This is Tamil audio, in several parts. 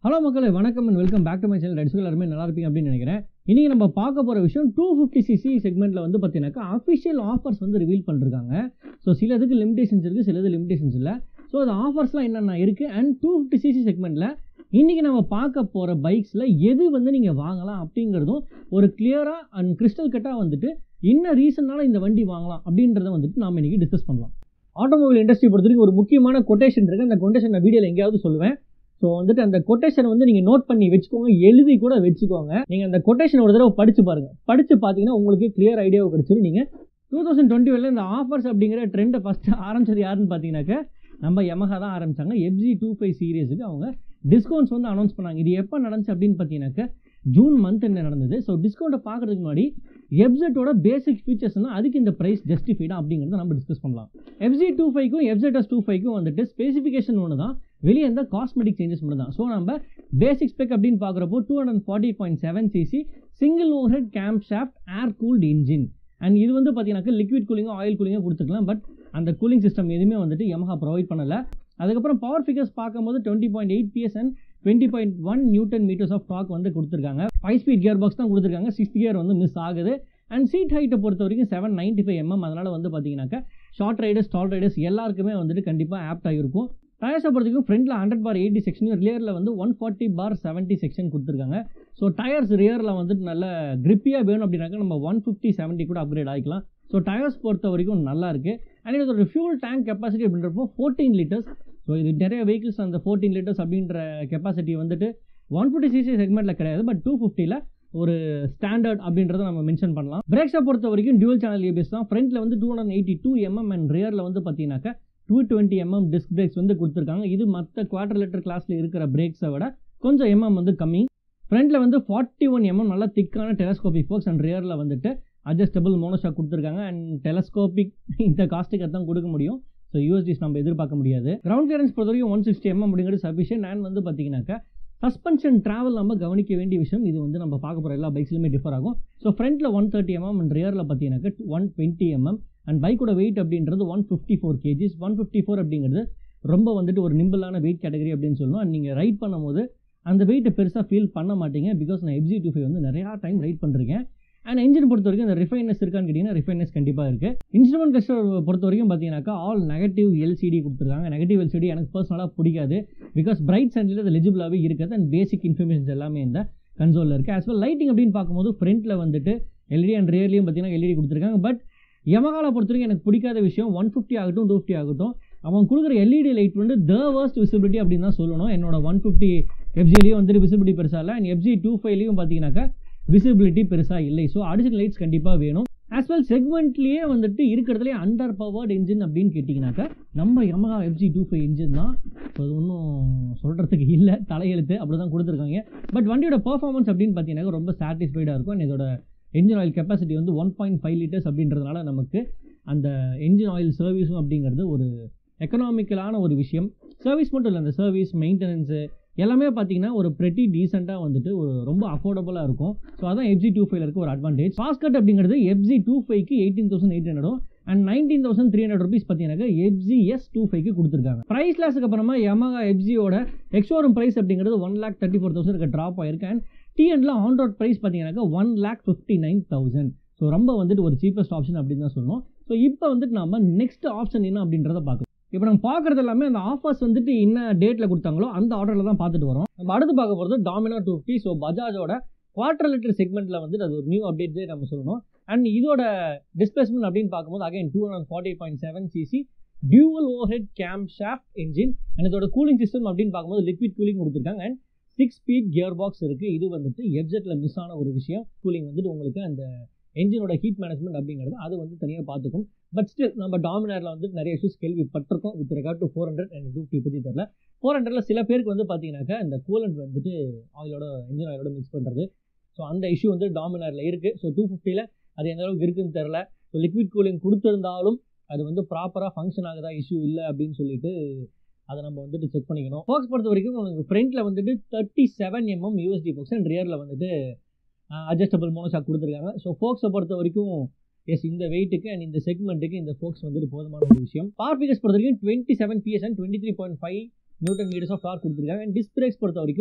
ஹலோ மக்களே வணக்கம் and welcome back to my channel ரெட்ஸ் எல்லாருமே நல்லா இருப்பீங்க அப்படின்னு நினைக்கிறேன் இன்றைக்கி நம்ம பார்க்க போகிற விஷயம் டூ ஃபிஃப்டி சிசி செக்மெண்ட்டில் வந்து பார்த்தீங்கன்னாக்கா அஃபிஷியல் ஆஃபர்ஸ் வந்து ரிவீல் பண்ணிருக்காங்க ஸோ சிலதுக்கு லிமிடேஷன்ஸ் இருக்குது சிலது லிமிடேஷன்ஸ் இல்லை ஸோ அது ஆஃபர்ஸ்லாம் என்னென்ன இருக்குது அண்ட் டூ ஃபிஃப்டி சிசி செக்மெண்ட்டில் இன்றைக்கி நம்ம பார்க்க போகிற பைக்ஸில் எது வந்து நீங்கள் வாங்கலாம் அப்படிங்கிறதும் ஒரு கிளியராக அண்ட் கிறிஸ்டல் கட்டாக வந்துட்டு என்ன ரீசன்னால இந்த வண்டி வாங்கலாம் அப்படின்றத வந்துட்டு நாம் இன்றைக்கி டிஸ்கஸ் பண்ணலாம் ஆட்டோமொபைல் இண்டஸ்ட்ரி பொறுத்த வரைக்கும் ஒரு முக்கியமான கொட்டேஷன் இருக்குது அந்த கொட்டேஷன் நான் வீடியோவில் எங்கேயாவது சொல்லுவேன் ஸோ வந்துட்டு அந்த கொட்டேஷன் வந்து நீங்கள் நோட் பண்ணி வச்சுக்கோங்க எழுதி கூட வச்சுக்கோங்க நீங்கள் அந்த கொட்டேஷன் ஒரு தடவை படித்து பாருங்கள் படித்து பார்த்தீங்கன்னா உங்களுக்கு கிளியர் ஐடியாவை கிடச்சிரும் நீங்கள் டூ தௌசண்ட் டுவெண்ட்டி இந்த ஆஃபர்ஸ் அப்படிங்கிற ட்ரெண்டை ஃபஸ்ட்டு ஆரம்பிச்சது யாருன்னு பார்த்தீங்கன்னாக்க நம்ம Yamaha தான் ஆரம்பிச்சாங்க எஃப்ஜி டூ ஃபைவ் சீரியஸுக்கு அவங்க டிஸ்கவுண்ட்ஸ் வந்து அனௌன்ஸ் பண்ணாங்க இது எப்போ நடந்துச்சு அப்படின்னு பார்த்தீங்கன்னாக்க ஜூன் மந்த் என்ன நடந்தது ஸோ டிஸ்கவுண்ட்டை பார்க்குறதுக்கு முன்னாடி எஃப்ஜெட்டோட பேசிக் ஃபீச்சர்ஸ்னால் அதுக்கு இந்த ப்ரைஸ் ஜஸ்டிஃபைடா அப்படிங்கிறத நம்ம டிஸ்கஸ் பண்ணலாம் எஃப்ஜி டூ ஃபைவ்க்கும் எஃப்ஜெட்எஸ் டூ ஃபைவ்க்கும் வந்துட்டு ஸ்பெசிஃபிகேஷன் ஒன்று தான் வெளியே இருந்தால் காஸ்மெட்டிக் சேஞ்சஸ் மட்டும் தான் ஸோ நம்ம பேசிக் ஸ்பெக் அப்படின்னு பார்க்குறப்போ two hundred forty point seven CC single over cam shaft air cooled engine and இது வந்து பார்த்தீங்கன்னாக்கா லிக்விட் கூலிங்கோ ஆயில் கூலிங்கோ கொடுத்துக்கலாம் பட் அந்த கூலிங் சிஸ்டம் எதுவுமே வந்துட்டு Yamaha ப்ரொவைட் பண்ணலை அதுக்கப்புறம் பவர் ஃபிகர்ஸ் பார்க்கும்போது twenty point eight PS and twenty point one newton metres of torque வந்து கொடுத்துருக்காங்க ஃபைவ் ஸ்பீட் கியர் பாக்ஸ் தான் கொடுத்துருக்காங்க சிக்ஸ்த் கியர் வந்து மிஸ் ஆகுது அண்ட் சீட் ஹைட்டை பொறுத்த வரைக்கும் செவன் நைன்ட்டி ஃபைவ் எம்எம் அதனால் வந்து பார்த்தீங்கன்னாக்கா ஷார்ட் ரைடர்ஸ் டால் ரைடர்ஸ் எல்லாருக்குமே வந்துட்டு கண்டிப்பாக ஆப்டாக இருக்கும் டயர்ஸை பொறுத்தவரைக்கும் ஃப்ரண்ட்டில் ஹண்ட்ரட் பார் எயிட்டி செக்ஷன் ரியரில் வந்து one forty for seventy section கொடுத்துருக்காங்க ஸோ டயர்ஸ் ரியரில் வந்துட்டு நல்ல கிரிப்பியாக வேணும் அப்படின்னாக்கா நம்ம ஒன் ஃபிஃப்டி செவன்ட்டி கூட அப்கிரேட் ஆகிக்கலாம் ஸோ டயர்ஸ் பொறுத்த வரைக்கும் நல்லா இருக்குது அண்ட் இதோட ஃபியூல் டேங்க் கெப்பாசிட்டி அப்படின்றப்போ ஃபோர்டீன் லிட்டர்ஸ் ஸோ இது நிறைய வெஹிக்கிள்ஸ் அந்த ஃபோர்டீன் லிட்டர்ஸ் அப்படின்ற கெப்பாசிட்டி வந்துட்டு ஒன் ஃபிஃப்டி சிசி செக்மெண்ட்டில் கிடையாது பட் டூ ஃபிஃப்டியில் ஒரு ஸ்டாண்டர்ட் அப்படின்றத நம்ம மென்ஷன் பண்ணலாம் பிரேக்ஸை பொறுத்த வரைக்கும் டியூல் சேனல் ஏபிஎஸ் தான் ஃப்ரண்ட்டில் வந்து two hundred eighty two mm and ரியரில் வந்து பார்த்தீங்கன்னாக்கா two twenty mm disc brakes வந்து கொடுத்துருக்காங்க இது மற்ற குவார்டர் லிட்டர் கிளாஸில் இருக்கிற பிரேக்ஸை விட கொஞ்சம் எம்எம் வந்து கம்மி ஃப்ரண்ட்டில் வந்து ஃபார்ட்டி ஒன் எம்எம் நல்லா திக்கான டெலஸ்கோபிக் ஃபோக்ஸ் அண்ட் ரியரில் வந்துட்டு அட்ஜஸ்டபிள் மோனோஷாக் கொடுத்துருக்காங்க அண்ட் டெலஸ்கோபிக் இந்த காஸ்ட்டுக்கு தான் கொடுக்க முடியும் ஸோ யூஎஸ்டிஸ் நம்ம எதிர்பார்க்க முடியாது கிரவுண்ட் கிளியரன்ஸ் பொறுத்த வரைக்கும் ஒன் சிக்ஸ்டி எம்எம் அப்படிங்கிறது சஃபிஷியன்ட் அண்ட் வந்து பார்த்தீங்கன்னாக்கா சஸ்பென்ஷன் ட்ராவல் நம்ம கவனிக்க வேண்டிய விஷயம் இது வந்து நம்ம பார்க்க போகிற எல்லா பைக்ஸ்லையுமே டிஃபர் ஆகும் ஸோ ஃப்ரண்ட்டில் ஒன் தேர்ட்டி எம்எம் அண்ட் ரியரில் பார்த்தீங்கன்னாக்கா ஒன் டுவெண்ட்டி எம்எம் அண்ட் பைக்கோட வெயிட் அப்படின்றது one fifty four kgs one fifty four அப்படிங்கிறது ரொம்ப வந்துட்டு ஒரு நிம்பிளான வெயிட் கேட்டகரி அப்படின்னு சொல்லணும் அண்ட் நீங்கள் ரைட் பண்ணும்போது அந்த வெயிட்டை பெருசாக ஃபீல் பண்ண மாட்டீங்க பிகாஸ் நான் எஃப்ஜி டூ ஃபைவ் வந்து நிறையா டைம் ரைட் பண்ணிருக்கேன் அண்ட் இன்ஜின் பொறுத்த வரைக்கும் இந்த ரிஃபைனஸ் இருக்கான்னு கேட்டிங்கன்னா ரிஃபைனஸ் கண்டிப்பாக இருக்குது இன்ஸ்ட்ருமெண்ட் கிளஸ்டர் பொறுத்த வரைக்கும் பார்த்தீங்கன்னாக்கா ஆல் நெகட்டிவ் எல்சிடி கொடுத்துருக்காங்க நெகட்டிவ் எல்சிடி எனக்கு பர்சனலாக பிடிக்காது பிகாஸ் பிரைட் சைடில் அது எலிஜிபிளாகவே இருக்குது அண்ட் பேசிக் இன்ஃபர்மேஷன்ஸ் எல்லாமே இந்த கன்சோலில் இருக்குது ஆஸ் வெல் லைட்டிங் அப்படின்னு பார்க்கும்போது ஃப்ரண்ட்டில் வந்துட்டு எல்இடி அண்ட் ரியர்லையும் பார்த்தீங்கன்னா எல்இடி கொடுத்துருக்காங்க பட் யமகாலை பொறுத்த வரைக்கும் எனக்கு பிடிக்காத விஷயம் ஒன் ஃபிஃப்டி ஆகட்டும் டூ ஃபிஃப்டி ஆகட்டும் அவன் கொடுக்குற எல்இடி லைட் வந்து த வர்ஸ்ட் விசிபிலிட்டி அப்படின்னு தான் சொல்லணும் என்னோட ஒன் ஃபிஃப்டி எஃப்ஜிலையும் வந்துட்டு விசிபிலிட்டி பெருசாக இல்லை அண்ட் எஃப்ஜி டூ ஃபைவ்லையும் பார்த்தீங்கன்னாக்கா விசிபிலிட்டி பெருசாக இல்லை ஸோ அடிஷனல் லைட்ஸ் கண்டிப்பாக வேணும் ஆஸ் வெல் செக்மெண்ட்லேயே வந்துட்டு இருக்கிறதுலே அண்டர் பவர்ட் இன்ஜின் அப்படின்னு கேட்டிங்கனாக்கா நம்ம Yamaha FZ two five engine தான் ஸோ அது ஒன்றும் சொல்கிறதுக்கு இல்லை தலையெழுத்து அப்படி தான் கொடுத்துருக்காங்க பட் வண்டியோட பர்ஃபார்மன்ஸ் அப்படின்னு பார்த்தீங்கன்னா ரொம்ப சாட்டிஸ்ஃபைடாக இருக்கும் and இதோட என்ஜின் ஆயில் கெப்பாசிட்டி வந்து ஒன் பாயிண்ட் ஃபைவ் லிட்டர்ஸ் அப்படின்றதுனால நமக்கு அந்த என்ஜின் ஆயில் சர்வீஸும் அப்படிங்கிறது ஒரு எக்கனாமிக்கலான ஒரு விஷயம் சர்வீஸ் மட்டும் இல்லை அந்த சர்வீஸ் மெயின்டெனன்ஸு எல்லாமே பார்த்தீங்கன்னா ஒரு ப்ரெட்டி டீசெண்டாக வந்துட்டு ஒரு ரொம்ப அஃபோர்டபுளாக இருக்கும் ஸோ அதான் எஃப்ஜி டூ ஃபைவ்ல இருக்க ஒரு அட்வான்டேஜ் ஃபாஸ்கட் அப்படிங்கிறது எஃப்ஜி டூ ஃபைவ்க்கு எயிட்டீன் தௌசண்ட் எயிட் ஹண்ட்ரடும் and nineteen thousand three hundred rupees பார்த்தீங்கன்னா எஃப்ஜி எஸ் டூ ஃபைவ்க்கு கொடுத்துருக்காங்க ப்ரைஸ் கிளாஸுக்கு அப்புறமா Yamaha எஃப்ஜியோட எக்ஸோரம் ப்ரைஸ் அப்படிங்கிறது one lakh thirty four thousand drop ஆயிருக்கு அண்ட் டிஎன்ல ஆன் ரோட் ப்ரைஸ் பார்த்தீங்கன்னாக்கா one lakh fifty nine thousand so ரொம்ப வந்துட்டு ஒரு சீப்பஸ்ட் ஆப்ஷன் அப்படின்னு தான் சொல்லணும் ஸோ இப்போ வந்துட்டு நம்ம நெக்ஸ்ட் ஆப்ஷன் என்ன அப்படின்றத பார்க்கலாம் இப்போ நம்ம பார்க்குறது எல்லாமே அந்த ஆஃபர்ஸ் வந்துட்டு என்ன டேட்டில் கொடுத்தாங்களோ அந்த ஆர்டரில் தான் பார்த்துட்டு வரோம் நம்ம அடுத்து பார்க்க போகிறது டாமினோ டூ ஃபிஃப்டி ஸோ பஜாஜோட குவார்டர் லிட்டர் செக்மெண்ட்டில் வந்துட்டு அது ஒரு நியூ அப்டேட் நம்ம சொல்லணும் அண்ட் இதோட டிஸ்பிளேஸ்மெண்ட் அப்படின்னு பார்க்கும்போது again two hundred forty point seven CC dual overhead camshaft engine and இதோட கூலிங் சிஸ்டம் அப்படின்னு பார்க்கும்போது லிக்விட் கூலிங் கொடுத்துருக்காங்க and six speed gear gearbox இருக்குது இது வந்துட்டு எஃப்ஜெட்டில் மிஸ் ஆன ஒரு விஷயம் கூலிங் வந்துட்டு உங்களுக்கு அந்த என்ஜினோட ஹீட் மேனேஜ்மெண்ட் அப்படிங்கிறது அது வந்து தனியாக பார்த்துக்கும் பட் ஸ்டில் நம்ம டாமினாரில் வந்து நிறைய இஷ்யூஸ் கேள்விப்பட்டிருக்கோம் with regard to four hundred and two fifty பற்றி தெரில ஃபோர் ஹண்ட்ரட்ல சில பேருக்கு வந்து பார்த்தீங்கன்னாக்கா இந்த கூலண்ட் வந்துட்டு ஆயிலோட இன்ஜின் ஆயிலோட மிக்ஸ் பண்ணுறது ஸோ அந்த இஷ்யூ வந்து டாமினாரில் இருக்குது ஸோ டூ ஃபிஃப்டியில் அது எந்த அளவுக்கு இருக்குன்னு தெரில ஸோ லிக்விட் கூலிங் கொடுத்துருந்தாலும் அது வந்து ப்ராப்பராக ஃபங்க்ஷன் ஆகுதா இஷ்யூ இல்லை அப்படின்னு சொல்லிட்டு அதை நம்ம வந்துட்டு செக் பண்ணிக்கணும் ஃபோக்ஸ் பொறுத்த வரைக்கும் உங்களுக்கு ஃப்ரண்ட்டில் வந்துட்டு thirty seven mm USD forks and ரியரில் வந்துட்டு அட்ஜஸ்டபிள் மோனோஷாக் கொடுத்துருக்காங்க ஸோ ஃபோக்ஸை பொறுத்த வரைக்கும் எஸ் இந்த வெயிட்டுக்கு அண்ட் இந்த செக்மெண்ட்டுக்கு இந்த ஃபோக்ஸ் வந்துட்டு போதுமான ஒரு விஷயம் பவர் பிகஸ் பொறுத்த வரைக்கும் twenty seven PS and twenty three point five newton metres of power கொடுத்துருக்காங்க அண்ட் டிஸ்க் பிரேக்ஸ் பொறுத்த வரைக்கும்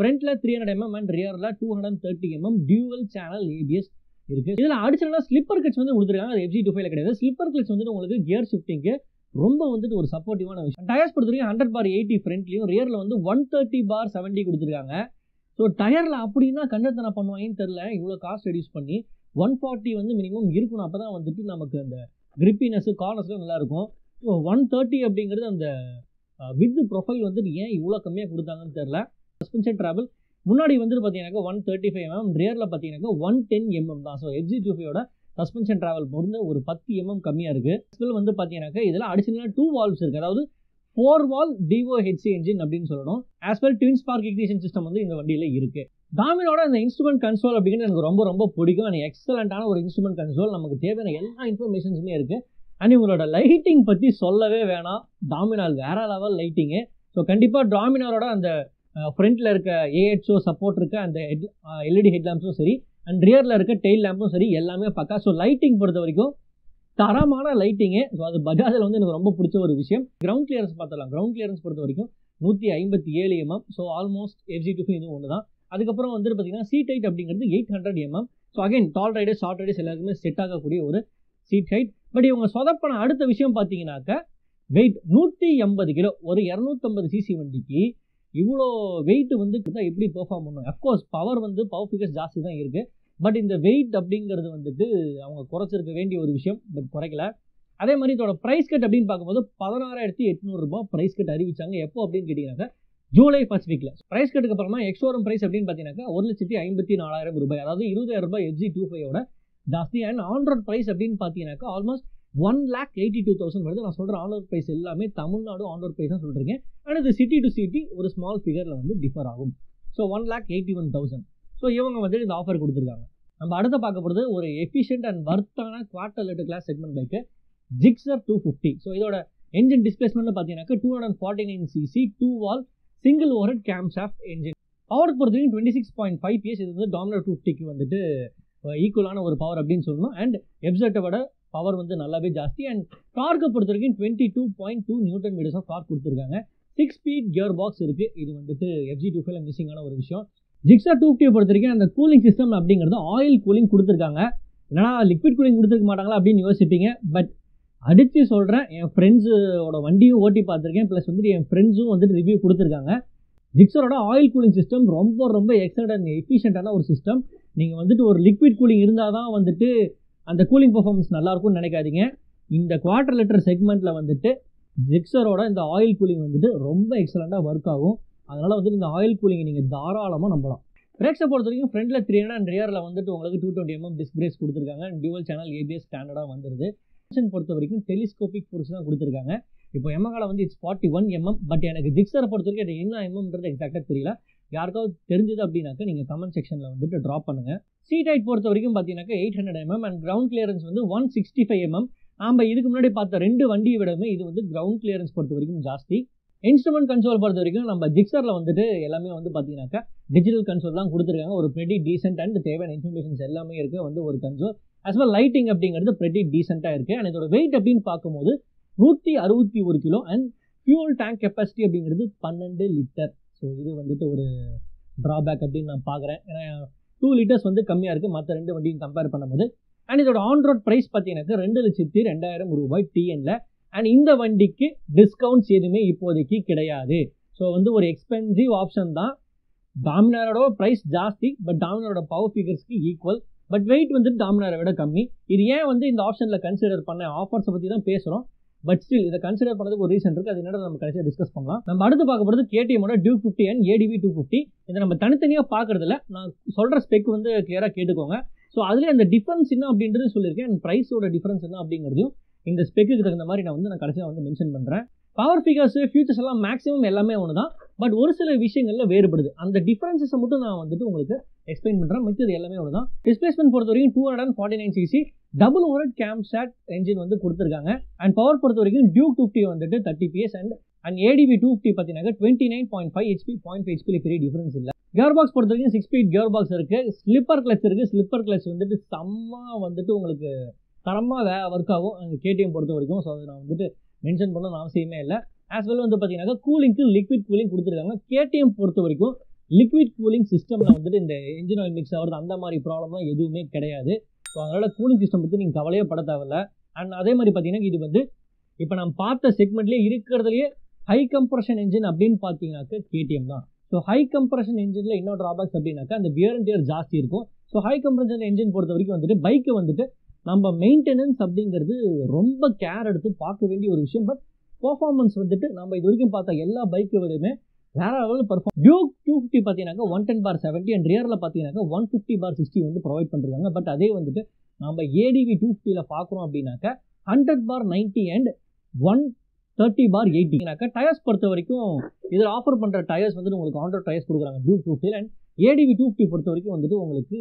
ஃப்ரண்ட்டில் த்ரீ ஹண்ட்ரட் எம்எம் அண்ட் ரியரில் two hundred thirty mm dual channel ABS இருக்குது இதில் அடிச்சனால ஸ்லிப்பர் கிளச் வந்து கொடுத்துருக்காங்க அது எஃப்ஜி டூ ஃபைவ்ல கிடையாது ஸ்லிப்பர் கிளச் வந்துட்டு உங்களுக்கு கியர் ஷிஃப்டிங்க்கு ரொம்ப வந்துட்டு ஒரு சப்போர்ட்டிவான விஷயம் டயர்ஸ் பொறுத்த வரைக்கும் ஹண்ட்ரட் பார் எயிட்டி ஃப்ரண்ட்லையும் ரியரில் வந்து ஒன் தேர்ட்டி பார் செவன்ட்டி கொடுத்துருக்காங்க ஸோ டயரில் அப்படின்னா கண்டத்தனை பண்ணுவாங்கன்னு தெரில இவ்வளோ காஸ்ட் ரெடியூஸ் பண்ணி ஒன் ஃபார்ட்டி வந்து மினிமம் இருக்கணும் அப்போ தான் வந்துட்டு நமக்கு அந்த கிரிப்பினஸ் கார்னஸ்லாம் நல்லாயிருக்கும் ஸோ ஒன் தேர்ட்டி அப்படிங்கிறது அந்த வித் ப்ரொஃபைல் வந்துட்டு ஏன் இவ்வளோ கம்மியாக கொடுத்தாங்கன்னு தெரில சஸ்பென்ஷன் ட்ராவல் முன்னாடி வந்துட்டு பார்த்தீங்கன்னாக்கா ஒன் தேர்ட்டி ஃபைவ் எம்எம் ரியரில் பார்த்தீங்கன்னாக்கா ஒன் டென் எம்எம் தான் ஸோ எஃப்ஜி டூ ஃபைவோட சஸ்பென்ஷன் ட்ராவல் பொறுத்து ஒரு பத்து எம்எம் கம்மியாக இருக்குது ஸ்பெல் வந்து பார்த்தீங்கன்னாக்கா இதில் அடிஷனலாக டூ வால்வ்ஸ் இருக்குது அதாவது four valve DOHC engine அப்படின்னு சொல்லணும் as well twin spark ignition system வந்து இந்த வண்டியில் இருக்குது டாமினோட அந்த இன்ஸ்ட்ருமெண்ட் கன்சோல் அப்படிங்கிறது எனக்கு ரொம்ப ரொம்ப பிடிக்கும் அண்ட் எக்ஸலண்ட்டான ஒரு இன்ஸ்ட்ருமெண்ட் கன்சோல் நமக்கு தேவையான எல்லா இன்ஃபர்மேஷன்ஸுமே இருக்குது அண்ட் இவங்களோட லைட்டிங் பற்றி சொல்லவே வேணாம் டாமினால் வேற லெவல் லைட்டிங்கு ஸோ கண்டிப்பாக டாமினாரோட அந்த ஃப்ரண்ட்டில் இருக்க ஏஹெச்ஓ சப்போர்ட் இருக்க அந்த ஹெட் எல்இடி ஹெட் லேம்ப்ஸும் சரி அண்ட் ரியரில் இருக்க டெயில் லேம்பும் சரி எல்லாமே பக்கா ஸோ லைட்டிங் பொறுத்த வரைக்கும் தரமான லைட்டிங்கு ஸோ அது பஜாஜில் வந்து எனக்கு ரொம்ப பிடிச்ச ஒரு விஷயம் கிரவுண்ட் கிளியரன்ஸ் பார்த்தலாம் கிரவுண்ட் கிளியரன்ஸ் பொறுத்த வரைக்கும் நூற்றி ஐம்பத்தி ஏழு mm so almost FZ two இதுவும் ஒன்று தான் அதுக்கப்புறம் வந்துட்டு பார்த்தீங்கன்னா சீட் ஹைட் அப்படிங்கிறது eight hundred mm so again tall riders short riders எல்லாருக்குமே செட் ஆகக்கூடிய ஒரு சீட் ஹைட் பட் இவங்க சொதப்பன அடுத்த விஷயம் பார்த்தீங்கன்னாக்க வெயிட் நூற்றி எண்பது கிலோ ஒரு இரநூத்தம்பது சிசி வண்டிக்கு இவ்வளோ வெயிட் வந்து எப்படி பெர்ஃபார்ம் பண்ணும் அஃப்கோர்ஸ் பவர் வந்து பவர் ஃபிகர்ஸ் ஜாஸ்தி தான் இருக்குது பட் இந்த வெயிட் அப்படிங்கிறது வந்துட்டு அவங்க குறைச்சிருக்க வேண்டிய ஒரு விஷயம் பட் குறைக்கல அதே மாதிரி இதோட ப்ரைஸ் கட் அப்படின்னு பார்க்கும்போது பதினாறாயிரத்தி எட்நூறுபா ப்ரைஸ் கட் அறிவிச்சாங்க எப்போ அப்படின்னு கேட்டிங்கனாக்கா ஜூலை ஃபர்ஸ்ட் வீக்கில் ப்ரைஸ் கட்டுக்கு அப்புறமா எக்ஸோரம் ப்ரைஸ் அப்படின்னு பார்த்தீங்கன்னாக்கா ஒரு லட்சத்தி ஐம்பத்தி நாலாயிரம் ரூபாய் அதாவது இருபதாயிரம் ரூபாய் எஃப்ஜி டூ ஃபைவோட ஜாஸ்தி அண்ட் ஆன்ரோட் ப்ரைஸ் அப்படின்னு பார்த்தீங்கன்னாக்கா almost one lakh eighty two thousand வருது நான் சொல்கிற ஆன்ரோட் ப்ரைஸ் எல்லாமே தமிழ்நாடு ஆன்ரோட் ப்ரைஸ் தான் சொல்கிறீங்க அண்ட் இது சிட்டி டு சிட்டி ஒரு ஸ்மால் ஃபிகரில் வந்து டிஃபர் ஆகும் so one lakh eighty one thousand so இவங்க வந்து இந்த ஆஃபர் கொடுத்துருக்காங்க நம்ம அடுத்த பார்க்க போகிறது ஒரு எஃபிஷியன்ட் அண்ட் வர்த்தான குவார்டர் லிட்டர் கிளாஸ் செக்மெண்ட் பைக்கு ஜிக்ஸர் டூ ஃபிஃப்டி ஸோ இதோட என்ஜின் டிஸ்பிளேஸ்மெண்ட் பார்த்தீங்கன்னாக்கா two hundred forty nine CC two valve single overhead camshaft engine power பொறுத்த வரைக்கும் twenty six point five PS இது வந்து டாமினர் டூ ஃபிஃப்டிக்கு வந்துட்டு ஈக்குவலான ஒரு பவர் அப்படின்னு சொல்லணும் அண்ட் எப்செட்டை விட பவர் வந்து நல்லாவே ஜாஸ்தி அண்ட் டார்க்கை பொறுத்த வரைக்கும் twenty two point two newton metres of torque கொடுத்துருக்காங்க சிக்ஸ் ஸ்பீட் கியர் பாக்ஸ் இருக்குது இது வந்துட்டு எஃப்ஜி டூ ஃபைவ்ல மிஸ்ஸிங்கான ஒரு விஷயம் ஜிக்ஸா டூ ஃபிஃப்டியை பொறுத்த வரைக்கும் அந்த கூலிங் சிஸ்டம் அப்படிங்கிறது ஆயில் கூலிங் கொடுத்துருக்காங்க என்னன்னா லிக்விட் கூலிங் கொடுத்துருக்க மாட்டாங்களா அப்படின்னு யோசிப்பீங்க பட் அடித்து சொல்கிறேன் என் ஃப்ரெண்ட்ஸோட வண்டியும் ஓட்டி பார்த்துருக்கேன் ப்ளஸ் வந்துட்டு என் ஃப்ரெண்ட்ஸும் வந்துட்டு ரிவ்யூ கொடுத்துருக்காங்க ஜிக்ஸரோட ஆயில் கூலிங் சிஸ்டம் ரொம்ப ரொம்ப எக்ஸலண்ட் அண்ட் எஃபிஷியண்ட்டான ஒரு சிஸ்டம் நீங்கள் வந்துட்டு ஒரு லிக்விட் கூலிங் இருந்தால் தான் வந்துட்டு அந்த கூலிங் பர்ஃபார்மன்ஸ் நல்லாயிருக்கும்னு நினைக்காதீங்க இந்த குவார்டர் லிட்டர் செக்மெண்ட்டில் வந்துட்டு ஜிக்ஸரோட இந்த ஆயில் கூலிங் வந்துட்டு ரொம்ப எக்ஸலண்ட்டாக ஒர்க் ஆகும் அதனால் வந்துட்டு இந்த ஆயில் கூலிங்கை நீங்கள் தாராளமாக நம்பலாம் பிரேக்ஸை பொறுத்த வரைக்கும் ஃப்ரண்ட்டில் த்ரீ ஹண்ட்ரட் ரியரில் வந்துட்டு உங்களுக்கு two twenty mm disc brakes கொடுத்துருக்காங்க டியூவல் சேனல் ஏபிஎஸ் ஸ்டாண்டர்டாக வந்துருது பொறுத்த வரைக்கும் டெலிஸ்கோபிக் ஃபோர்ஸ் தான் கொடுத்துருக்காங்க இப்போ எமகால வந்து it's forty one mm but எனக்கு ஜிக்ஸரை பொறுத்த வரைக்கும் எனக்கு என்ன எம்எம்ன்றது எக்ஸாக்டாக தெரியல யாருக்காவது தெரிஞ்சது அப்படின்னாக்க நீங்கள் கமெண்ட் செக்ஷனில் வந்துட்டு ட்ராப் பண்ணுங்கள் சீட் ஹைட் பொறுத்த வரைக்கும் பார்த்தீங்கன்னாக்கா eight hundred mm and ground clearance வந்து ஒன் சிக்ஸ்டி ஃபைவ் எம்எம் நாம் இதுக்கு முன்னாடி பார்த்த ரெண்டு வண்டியை விடவே இது வந்து கிரவுண்ட் கிளியரன்ஸ் பொறுத்த வரைக்கும் ஜாஸ்தி இன்ஸ்ட்ருமெண்ட் கன்சோல் பொறுத்த வரைக்கும் நம்ம ஜிக்ஸரில் வந்துட்டு எல்லாமே வந்து பார்த்தீங்கன்னாக்கா டிஜிட்டல் கன்சோல் தான் கொடுத்துருக்காங்க ஒரு ப்ரெடி டீசென்ட் அண்ட் தேவையான இன்ஃபர்மேஷன்ஸ் எல்லாமே இருக்குது வந்து ஒரு கன்சோல் அஸ் வெல் லைட்டிங் அப்படிங்கிறது ப்ரெடி டீசெண்டாக இருக்குது அண்ட் இதோட வெயிட் அப்படின்னு பார்க்கும்போது நூற்றி அறுபத்தி ஒரு kilo and fuel tank capacity அப்படிங்கிறது பன்னெண்டு லிட்டர் ஸோ இது வந்துட்டு ஒரு ட்ராபேக் அப்படின்னு நான் பார்க்குறேன் ஏன்னா டூ லிட்டர்ஸ் வந்து கம்மியாக இருக்குது மற்ற ரெண்டு வண்டியும் கம்பேர் பண்ணும்போது அண்ட் இதோட ஆன் ரோட் ப்ரைஸ் பார்த்தீங்கன்னாக்கா ரெண்டு லட்சத்தி ரெண்டாயிரம் ரூபாய் டிஎன்ல அண்ட் இந்த வண்டிக்கு டிஸ்கவுண்ட்ஸ் எதுவுமே இப்போதைக்கு கிடையாது ஸோ வந்து ஒரு எக்ஸ்பென்சிவ் ஆப்ஷன் தான் டாமினாரோட ப்ரைஸ் ஜாஸ்தி பட் டாமினாரோட பவர் ஃபிகர்ஸ்க்கு ஈக்குவல் பட் வெயிட் வந்து டாமினாரை விட கம்மி இது ஏன் வந்து இந்த ஆப்ஷனில் கன்சிடர் பண்ண ஆஃபர்ஸை பற்றி தான் பேசுகிறோம் பட் ஸ்டில் இதை கன்சிடர் பண்ணதுக்கு ஒரு ரீசன் இருக்குது அது என்னடா நம்ம கடைசியாக டிஸ்கஸ் பண்ணலாம் நம்ம அடுத்து பார்க்க போகிறது கேடிஎம்மோட Duke fifty and ADV two fifty இதை நம்ம தனித்தனியாக பார்க்குறதுல நான் சொல்கிற ஸ்பெக் வந்து கிளியராக கேட்டுக்கோங்க ஸோ அதுலேயே அந்த டிஃபரன்ஸ் என்ன அப்படின்றது சொல்லியிருக்கேன் அண்ட் ப்ரைஸோட டிஃபரன்ஸ் என்ன அப்படிங்கிறதையும் இந்த ஸ்பெக்கு தகுந்த மாதிரி நான் வந்து நான் கடைசியாக வந்து மென்ஷன் பண்ணுறேன் பவர் ஃபிகர்ஸ் ஃபியூச்சர்ஸ் எல்லாம் மேக்ஸிமம் எல்லாமே ஒன்று தான் பட் ஒரு சில விஷயங்களில் வேறுபடுது அந்த டிஃபரன்சஸை மட்டும் நான் வந்துட்டு உங்களுக்கு எக்ஸ்பிளைன் பண்ணுறேன் மிச்சது எல்லாமே ஒன்று தான் டிஸ்பிளேஸ்மெண்ட் பொறுத்த வரைக்கும் two hundred forty nine CC double overhead camshaft engine வந்து கொடுத்துருக்காங்க அண்ட் பவர் பொறுத்த வரைக்கும் டியூக் டூ ஃபிஃப்டி வந்துட்டு thirty PS and and ADV two fifty பார்த்தீங்கன்னா twenty nine point five HP point five HP பெரிய டிஃபரன்ஸ் இல்லை கியர் பாக்ஸ் பொறுத்த வரைக்கும் சிக்ஸ் ஸ்பீட் கியர் பாக்ஸ் இருக்குது ஸ்லிப்பர் கிளச் இருக்குது ஸ்லிப்பர் கிளச் வந்துட்டு செம்ம வந்துட்டு உங்களுக்கு தரமாக வே ஒர்க் ஆகும் அங்கே கேடிஎம் பொறுத்த வரைக்கும் ஸோ அதை நான் வந்துட்டு மென்ஷன் பண்ணணும்னு அவசியமே இல்லை ஆஸ் வெல் வந்து பார்த்தீங்கன்னாக்கா கூலிங்க்கு லிக்விட் கூலிங் கொடுத்துருக்காங்க கேடிஎம் பொறுத்த வரைக்கும் லிக்விட் கூலிங் சிஸ்டமில் வந்துட்டு இந்த இன்ஜின் ஆயில் மிக்ஸ் ஆகிறது அந்த மாதிரி ப்ராப்ளம்லாம் எதுவுமே கிடையாது ஸோ அதனால் கூலிங் சிஸ்டம் பற்றி நீங்கள் கவலையே பட தேவையில்ல அண்ட் அதே மாதிரி பார்த்தீங்கன்னா இது வந்து இப்போ நம்ம பார்த்த செக்மெண்ட்லேயே இருக்கிறதுலையே ஹை கம்ப்ரஷன் இன்ஜின் அப்படின்னு பார்த்தீங்கன்னாக்க கேடிஎம் தான் ஸோ ஹை கம்ப்ரஷன் இன்ஜினில் இன்னொரு ட்ராபேக்ஸ் அப்படின்னாக்கா அந்த வியர் அண்ட் டியர் ஜாஸ்தி இருக்கும் ஸோ ஹை கம்ப்ரஷன் இன்ஜின் பொறுத்த வரைக்கும் வந்துட்டு பைக்கை வந்துட்டு நம்ம மெயின்டெனன்ஸ் அப்படிங்கிறது ரொம்ப கேர் எடுத்து பார்க்க வேண்டிய ஒரு விஷயம் பட் பர்ஃபார்மன்ஸ் வந்துட்டு நம்ம இது வரைக்கும் பார்த்த எல்லா பைக்கை விடமே வேற லெவலில் பர்ஃபார்ம் டியூக் டூ ஃபிஃப்டி பார்த்தீங்கன்னாக்கா one ten bar seventy and ரியரில் பார்த்தீங்கன்னாக்கா ஒன் ஃபிஃப்டி பார் சிக்ஸ்டி வந்து ப்ரொவைட் பண்ணுறாங்க பட் அதே வந்துட்டு நம்ம ஏடிவி டூ ஃபிஃப்டியில் பார்க்குறோம் அப்படின்னாக்கா hundred bar ninety and one thirty bar எயிட்டினாக்கா டயர்ஸ் பொறுத்த வரைக்கும் இதில் ஆஃபர் பண்ணுற டயர்ஸ் வந்துட்டு உங்களுக்கு ஆண்ட்ராய்ட் டயர்ஸ் கொடுக்குறாங்க டியூக் டூ ஃபிஃப்டியில் அண்ட் ஏடிவி டூ ஃபிஃப்டி பொறுத்த வரைக்கும் வந்துட்டு உங்களுக்கு